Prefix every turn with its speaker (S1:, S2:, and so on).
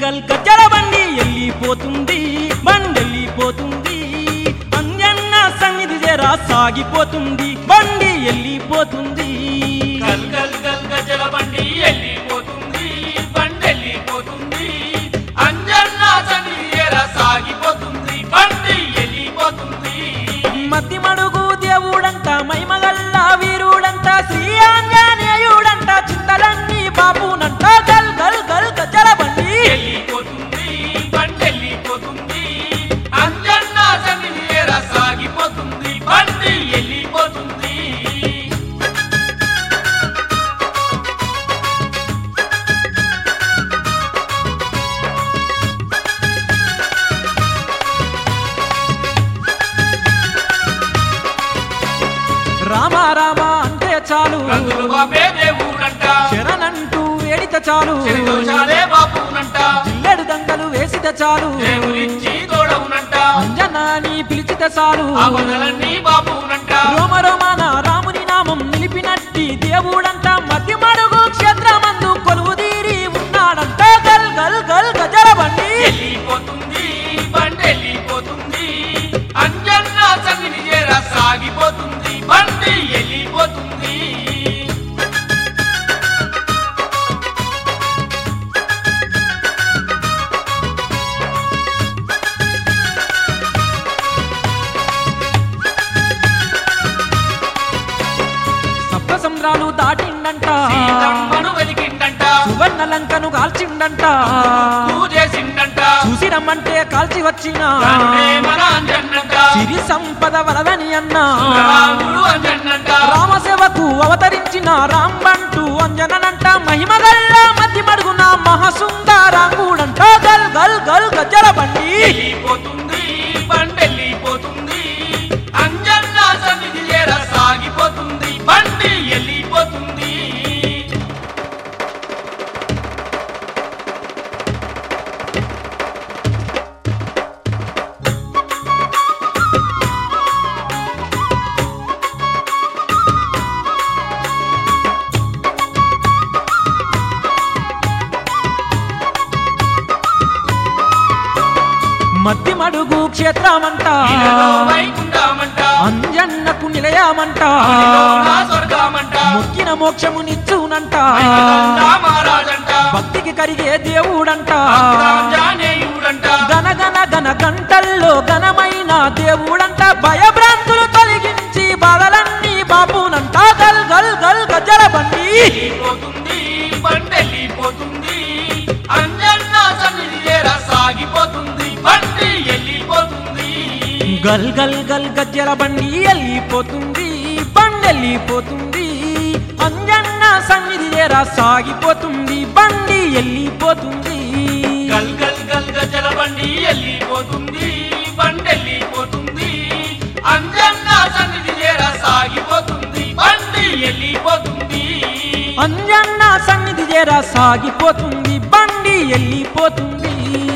S1: గల్ గజ్జల బండి వెళ్ళిపోతుంది బండెళ్ళిపోతుంది అంజన్న సన్నిధి జరా సాగిపోతుంది బండి వెళ్ళిపోతుంది
S2: గల్ గల్ గల్ గజల బండి వెళ్ళిపోతుంది బండి వెళ్ళిపోతుంది అంజన్న సన్నిధిర సాగిపోతుంది బండి వెళ్ళిపోతుంది
S1: మతి మడుగు దేవుడంట మైమగల్ల వీరుడంట శ్రీ ఆంజనేయుడంట చింతలన్నీ బాపునంట గల్ గల్ గల్ గజ్జల బండి
S2: వెళ్ళిపోతుంది బండి వెళ్ళిపోతుంది అంజన్న సన్నిధిర సాగిపోతుంది బండి వెళ్ళిపోతుంది
S1: రామ రామ అంటే చాలు
S2: రంగులు బాబే దేవుడంట
S1: శరణంటూ వేడిత చాలు
S2: చెరిదోషాలే బాపునంట
S1: జిల్లెడు దండలు వేసిత చాలు
S2: దేవుడిచ్చి తోడవునంట
S1: అంజనాని పిలిచిత చాలు
S2: ఆ కొండలన్నీ బాపునంట
S1: రోమ రోమాన రాముని నామం నిలిపినట్టి దేవుడంట మధ్య మడుగు క్షేత్రమందు కొలువు తీరి ఉన్నాడంట గల్ గల్ గల్ గజల బండి
S2: వెళ్ళిపోతుంది బండి వెళ్ళిపోతుంది అంజన్న సన్నిధి చేర సాగిపోతుంది బండి వెళ్ళిపోతుంది
S1: సప్త సంద్రాలు దాటిండంట
S2: సీతమ్మను వెలిగిండంట
S1: సువర్ణ లంకను కాల్చిండంట
S2: పూజేసిండంట
S1: చూసి రమ్మంటే కాల్చి వచ్చిన
S2: తండ్రే మన అంజన్నంట
S1: సిరి సంపద వలదని అన్నా
S2: రాముడు అంజన్నంట
S1: రామసేవకు అవతరించిన రాంబంటూ అంజననంట మహిమగల్ల మధ్య మడుగున మహాసుందరాంగుడంట గల్ గల్ గల్ గజ్జల బండి
S2: వెళ్ళిపోతుంది బండి వెళ్ళిపోతుంది అంజన్న సన్నిధి చేర సాగిపోతుంది బండి వెళ్ళిపోతుంది
S1: మధ్య మడుగు క్షేత్రమంట
S2: ఇలలో వైకుంఠమంట
S1: అంజన్నకు నిలయమంట
S2: అదిలో నా స్వర్గమంట
S1: మొక్కిన మోక్షమునిచ్చునంట
S2: మైకందా మహారాజంట
S1: భక్తికి కరిగే దేవుడంట
S2: భక్తాంజనేయుడంట
S1: గన గన గన గంటల్లో ఘనమైన దేవుడంట భయభ్రాంతులు తొలగించి బాధలన్నీ బాపునంట గల్ గల్ గల్ గజ్జల బండి
S2: వెళ్ళిపోతుంది బండి వెళ్ళిపోతుంది అంజన్న సన్నిధి చేర సాగిపోతుంది బండి వెళ్ళిపోతుంది
S1: గల్ గల్ గల్ గజ్జల బండి వెళ్ళిపోతుంది బండెళ్ళిపోతుంది అంజన్న సన్నిధి చేరా సాగిపోతుంది బండి వెళ్ళిపోతుంది
S2: గల్ గల్ గల్ గజల బండి వెళ్ళిపోతుంది బండి వెళ్ళిపోతుంది అంజన్న సన్నిధి చేర సాగిపోతుంది బండి వెళ్ళిపోతుంది
S1: అంజన్న సన్నిధి చేరా సాగిపోతుంది బండి వెళ్ళిపోతుంది